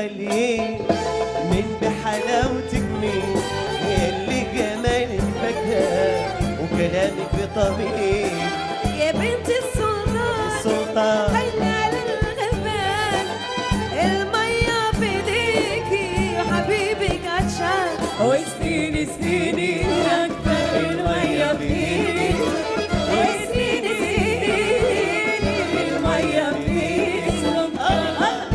غاليين من بحلاوتك مين اللي جمالك فاكهة وكلامك بطبيب يا بنت السلطان السلطان حن على الغلبان المية بيديكي وحبيبك عطشان وسنين سنين أكتر المية فيك وسنين سنين المية فيك سلطان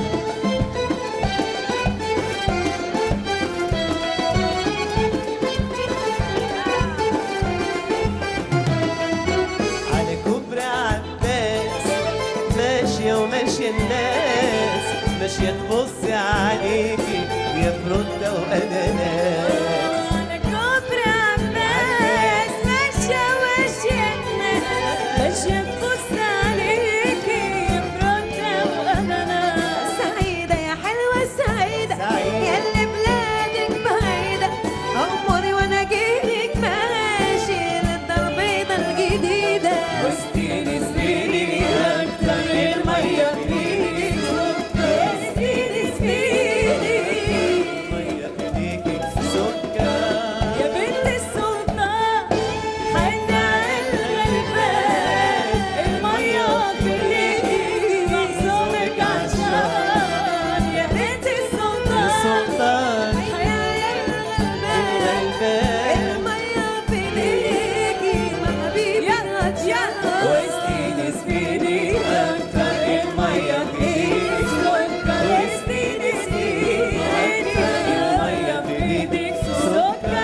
على كبر عباس ماشية وماشية الناس ماشية تبص عليكي يا فرودة وأناناس على كبر عباس ماشية وشيتنا ماشية تبص عليكي فرنسا وأناناس سعيدة يا حلوة سعيدة سعيدة. يا اللي بلادك بعيدة عمري وانا جيلك ماشي للتربية الجديدة وسنين سنين أكتر المية فيك سفيني سفيني مية ايديكي سكر يا بنت السلطان حن على الغلبان المية فيكي مخزومك عطشان يا بنت السلطان السلطان حياة الغلبان المية في ايديكي مع حبيبي عطشان وسنين سنين أكتر المية فيك سكر وسنين سنين المية في ايدك سكر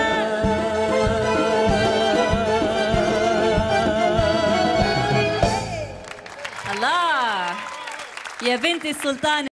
الله يا بنت السلطان